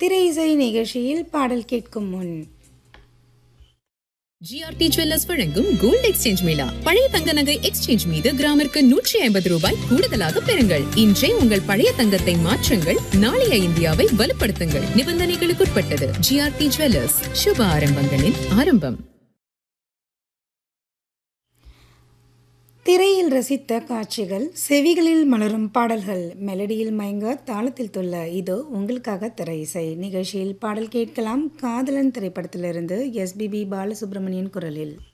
திரை இசை நிகழ்ச்சியில் பாடல் கேட்கும் முன் ஜிஆர்டி ஜுவல்லர்ஸ் வழங்கும் கோல்ட் எக்ஸ்சேஞ்ச் மேளா பழைய தங்க நகை எக்ஸ்சேஞ்ச் மீது கிராமிற்கு நூற்றி ஐம்பது ரூபாய் கூடுதலாக பெறுங்கள் இன்றே உங்கள் பழைய தங்கத்தை மாற்றுங்கள் நாளைய இந்தியாவை வலுப்படுத்துங்கள் நிபந்தனைகளுக்குட்பட்டது ஜிஆர்டி ஜுவல்லர்ஸ் சுப ஆரம்பங்களின் ஆரம்பம் திரையில் ரசித்த காட்சிகள் செவிகளில் மலரும் பாடல்கள் மெலடியில் மயங்க தாளத்தில் துள்ள இதோ உங்களுக்காக திரை இசை நிகழ்ச்சியில் பாடல் கேட்கலாம் காதலன் திரைப்படத்திலிருந்து எஸ்பிபி பாலசுப்ரமணியன் குரலில்